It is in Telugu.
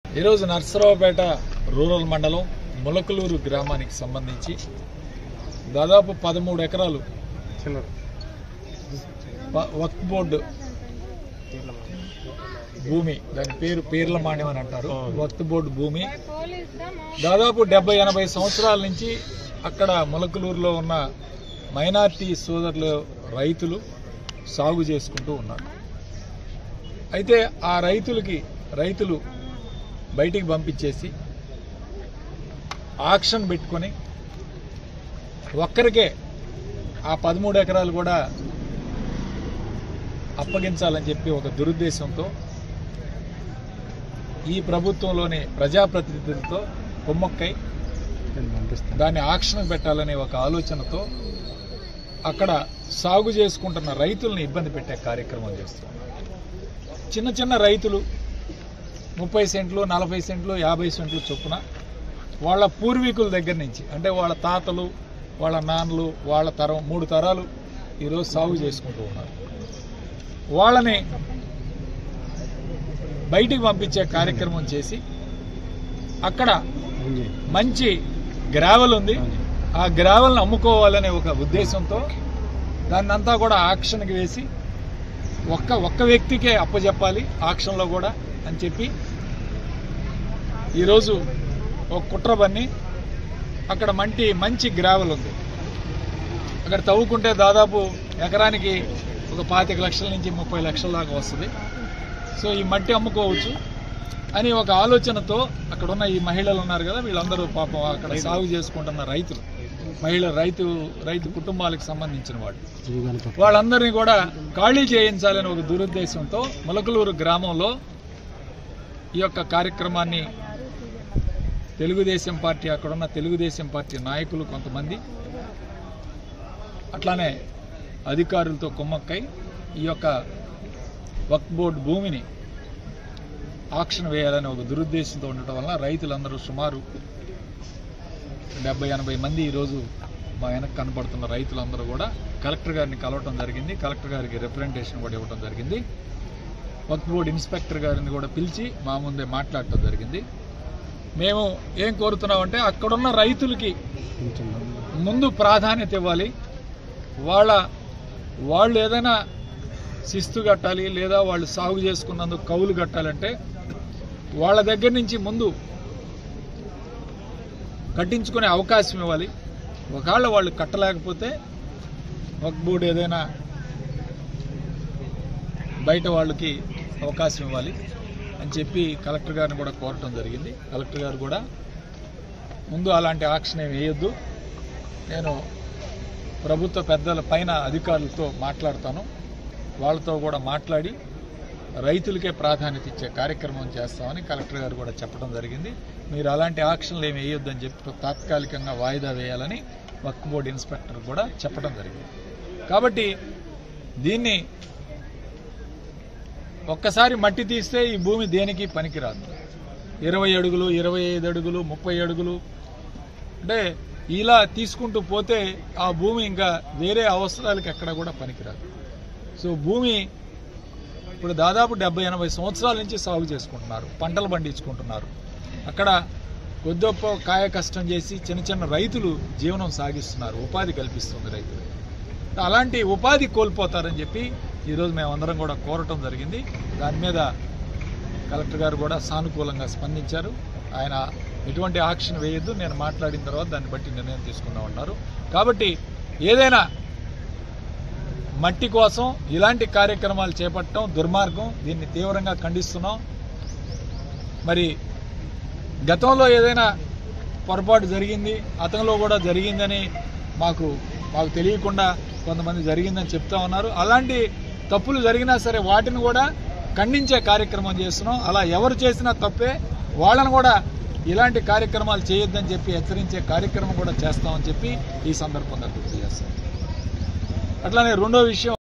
ఈరోజు నర్సరావుపేట రూరల్ మండలం ములకలూరు గ్రామానికి సంబంధించి దాదాపు పదమూడు ఎకరాలు ప- వక్ఫ్ బోర్డు భూమి దాని పేరు పేర్ల మాణ్యం అని అంటారు వక్ఫ్ బోర్డు భూమి దాదాపు డెబ్బై ఎనభై సంవత్సరాల నుంచి అక్కడ ములకలూరులో ఉన్న మైనార్టీ సోదరులు రైతులు సాగు చేసుకుంటూ ఉన్నారు అయితే ఆ రైతులకి రైతులు బయటికి పంపించేసి ఆక్షన్ పెట్టుకొని ఒక్కరికే ఆ పదమూడు ఎకరాలు కూడా అప్పగించాలని చెప్పి ఒక దురుద్దేశంతో ఈ ప్రభుత్వంలోని ప్రజాప్రతినిధులతో కుమ్మక్కై దాన్ని ఆక్షన్ పెట్టాలనే ఒక ఆలోచనతో అక్కడ సాగు చేసుకుంటున్న రైతుల్ని ఇబ్బంది పెట్టే కార్యక్రమం చేస్తున్నారు చిన్న చిన్న రైతులు ముప్పై సెంట్లు నలభై సెంట్లు యాభై సెంట్లు చొప్పున వాళ్ళ పూర్వీకుల దగ్గర నుంచి అంటే వాళ్ళ తాతలు వాళ్ళ నాన్నలు వాళ్ళ తరం మూడు తరాలు ఈరోజు సాగు చేసుకుంటూ ఉన్నారు వాళ్ళని బయటికి పంపించే కార్యక్రమం చేసి అక్కడ మంచి గ్రావెల్ ఉంది ఆ గ్రావెల్ని అమ్ముకోవాలనే ఒక ఉద్దేశంతో దాన్ని అంతా కూడా ఆక్షన్కి వేసి ఒక్క ఒక్క వ్యక్తికే అప్పచెప్పాలి ఆక్షన్లో కూడా అని చెప్పి ఈరోజు ఒక కుట్ర బన్ని అక్కడ మంటి మంచి గ్రావెల్ ఉంది అక్కడ తవ్వుకుంటే దాదాపు ఎకరానికి ఒక పాతిక లక్షల నుంచి ముప్పై లక్షల దాకా వస్తుంది సో ఈ మట్టి అమ్ముకోవచ్చు అని ఒక ఆలోచనతో అక్కడ ఉన్న ఈ మహిళలు ఉన్నారు కదా వీళ్ళందరూ పాపం అక్కడ సాగు చేసుకుంటున్న రైతులు మహిళ రైతు రైతు కుటుంబాలకు సంబంధించిన వాళ్ళు వాళ్ళందరినీ కూడా ఖాళీ చేయించాలని ఒక దురుద్దేశంతో ములకలూరు గ్రామంలో ఈ యొక్క కార్యక్రమాన్ని తెలుగుదేశం పార్టీ అక్కడున్న తెలుగుదేశం పార్టీ నాయకులు కొంతమంది అట్లానే అధికారులతో కుమ్మక్కై ఈ యొక్క వక్ బోర్డు భూమిని ఆక్షన్ వేయాలని ఒక దురుద్దేశంతో ఉండటం వల్ల రైతులందరూ సుమారు డెబ్బై ఎనభై మంది ఈరోజు మా వెనక కనపడుతున్న రైతులందరూ కూడా కలెక్టర్ గారిని కలవటం జరిగింది కలెక్టర్ గారికి రిప్రజెంటేషన్ కూడా ఇవ్వడం జరిగింది వక్ బోర్డు ఇన్స్పెక్టర్ గారిని కూడా పిలిచి మా ముందే మాట్లాడటం జరిగింది మేము ఏం కోరుతున్నామంటే అక్కడున్న రైతులకి ముందు ప్రాధాన్యత ఇవ్వాలి వాళ్ళ వాళ్ళు ఏదైనా శిస్తు కట్టాలి లేదా వాళ్ళు సాగు చేసుకున్నందుకు కౌలు కట్టాలంటే వాళ్ళ దగ్గర నుంచి ముందు కట్టించుకునే అవకాశం ఇవ్వాలి ఒకవేళ వాళ్ళు కట్టలేకపోతే ఒక బోర్డు ఏదైనా బయట వాళ్ళకి అవకాశం ఇవ్వాలి అని చెప్పి కలెక్టర్ గారిని కూడా కోరటం జరిగింది కలెక్టర్ గారు కూడా ముందు అలాంటి ఆక్షన్ ఏమి వేయొద్దు నేను ప్రభుత్వ పెద్దల పైన అధికారులతో మాట్లాడతాను వాళ్ళతో కూడా మాట్లాడి రైతులకే ప్రాధాన్యత ఇచ్చే కార్యక్రమం చేస్తామని కలెక్టర్ గారు కూడా చెప్పడం జరిగింది మీరు అలాంటి ఆక్షన్లు ఏమి వేయొద్దని చెప్పి తాత్కాలికంగా వాయిదా వేయాలని వక్ఫ్ బోర్డు ఇన్స్పెక్టర్ కూడా చెప్పడం జరిగింది కాబట్టి దీన్ని ఒక్కసారి మట్టి తీస్తే ఈ భూమి దేనికి పనికిరాదు ఇరవై అడుగులు ఇరవై ఐదు అడుగులు ముప్పై అడుగులు అంటే ఇలా తీసుకుంటూ పోతే ఆ భూమి ఇంకా వేరే అవసరాలకి ఎక్కడ కూడా పనికిరాదు సో భూమి ఇప్పుడు దాదాపు డెబ్బై ఎనభై సంవత్సరాల నుంచి సాగు చేసుకుంటున్నారు పంటలు పండించుకుంటున్నారు అక్కడ కొద్దిగొప్ప కాయ కష్టం చేసి చిన్న చిన్న రైతులు జీవనం సాగిస్తున్నారు ఉపాధి కల్పిస్తుంది రైతులు అలాంటి ఉపాధి కోల్పోతారని చెప్పి ఈరోజు మేమందరం కూడా కోరటం జరిగింది దాని మీద కలెక్టర్ గారు కూడా సానుకూలంగా స్పందించారు ఆయన ఎటువంటి ఆక్షన్ వేయొద్దు నేను మాట్లాడిన తర్వాత దాన్ని బట్టి నిర్ణయం తీసుకుందామన్నారు కాబట్టి ఏదైనా మట్టి కోసం ఇలాంటి కార్యక్రమాలు చేపట్టడం దుర్మార్గం దీన్ని తీవ్రంగా ఖండిస్తున్నాం మరి గతంలో ఏదైనా పొరపాటు జరిగింది అతనిలో కూడా జరిగిందని మాకు మాకు తెలియకుండా కొంతమంది జరిగిందని చెప్తా ఉన్నారు అలాంటి తప్పులు జరిగినా సరే వాటిని కూడా ఖండించే కార్యక్రమం చేస్తున్నాం అలా ఎవరు చేసినా తప్పే వాళ్ళని కూడా ఇలాంటి కార్యక్రమాలు చేయొద్దని చెప్పి హెచ్చరించే కార్యక్రమం కూడా చేస్తామని చెప్పి ఈ సందర్భంగా గుర్తు చేస్తాం అట్లానే రెండో విషయం